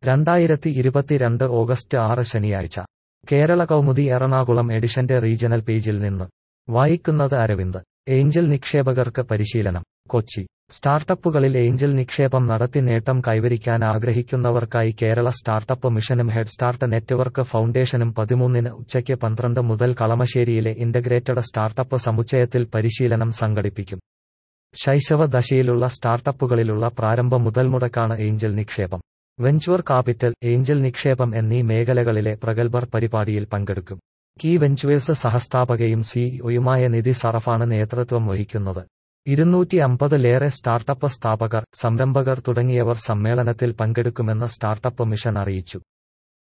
രണ്ടായിരത്തി ഇരുപത്തിരണ്ട് ഓഗസ്റ്റ് ആറ് ശനിയാഴ്ച കേരള കൗമുദി എറണാകുളം എഡിഷന്റെ റീജണൽ പേജിൽ നിന്ന് വായിക്കുന്നത് അരവിന്ദ് ഏഞ്ചൽ നിക്ഷേപകർക്ക് പരിശീലനം കൊച്ചി സ്റ്റാർട്ടപ്പുകളിൽ ഏഞ്ചൽ നിക്ഷേപം നടത്തി നേട്ടം കൈവരിക്കാൻ ആഗ്രഹിക്കുന്നവർക്കായി കേരള സ്റ്റാർട്ടപ്പ് മിഷനും ഹെഡ് സ്റ്റാർട്ട് നെറ്റ്വർക്ക് ഫൗണ്ടേഷനും പതിമൂന്നിന് ഉച്ചയ്ക്ക് പന്ത്രണ്ട് മുതൽ കളമശ്ശേരിയിലെ ഇന്റഗ്രേറ്റഡ് സ്റ്റാർട്ടപ്പ് സമുച്ചയത്തിൽ പരിശീലനം സംഘടിപ്പിക്കും ശൈശവ ദശയിലുള്ള സ്റ്റാർട്ടപ്പുകളിലുള്ള പ്രാരംഭ മുതൽമുടക്കാണ് ഏഞ്ചൽ നിക്ഷേപം വെഞ്ചുവർ കാപ്പിറ്റൽ ഏഞ്ചൽ നിക്ഷേപം എന്നീ മേഖലകളിലെ പ്രഗത്ഭർ പരിപാടിയിൽ പങ്കെടുക്കും കീ വെഞ്ചുവേഴ്സ് സഹസ്ഥാപകയും സിഇഒയുമായ നിധി സറഫാണ് നേതൃത്വം വഹിക്കുന്നത് ഇരുന്നൂറ്റി അമ്പതിലേറെ സ്റ്റാർട്ടപ്പ് സ്ഥാപകർ സംരംഭകർ തുടങ്ങിയവർ സമ്മേളനത്തിൽ പങ്കെടുക്കുമെന്ന് സ്റ്റാർട്ടപ്പ് മിഷൻ അറിയിച്ചു